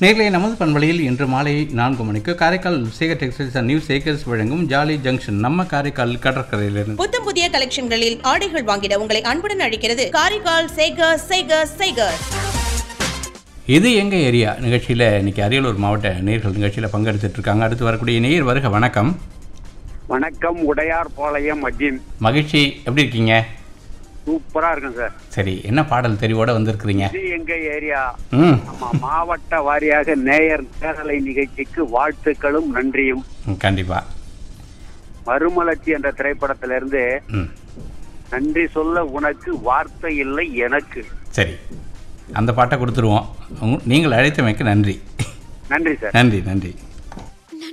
நேர்களை நமது பண்பலையில் இன்று மாலை நான்கு மணிக்கு Karaikal Sekar textiles and new Sekars வழங்கும் ஜாலி ஜங்ஷன் நம்ம காரைக்கால் கடற்கரையிலிருந்து புத்தம் புதிய கலெக்ஷன்களில் ஆடைகள் வாங்கிட உங்களை அன்புடன் அழைக்கிறது காரைக்கால் சேகர் சேகர் சேகர் இது எங்க ஏரியா நிகழ்ச்சியில் இன்னைக்கு அரியலூர் மாவட்ட நேர்கள் நிகழ்ச்சியில் பங்கெடுத்துட்டு இருக்காங்க அடுத்து வரக்கூடிய நேயர் வருக வணக்கம் வணக்கம் உடையார் பாளையம் அஜிம் மகிழ்ச்சி எப்படி இருக்கீங்க சூப்பரா இருக்கும் சார் சரி என்ன பாடல் தெரிவோட வந்திருக்கிறீங்க இது எங்க ஏரியா ம் ஆமா மாவட்ட வாரியாக நேயர் நேரலை நிகழ்ச்சிக்கு வாழ்த்துக்களும் நன்றியும் ம், கண்டிப்பா மறுமலர்ச்சி என்ற திரைப்படத்திலிருந்து ம் நன்றி சொல்ல உனக்கு வார்த்தை இல்லை எனக்கு சரி அந்த பாட்டை கொடுத்துருவோம் உங்க- நீங்கள் அழைத்தமைக்கு நன்றி நன்றி சார் நன்றி நன்றி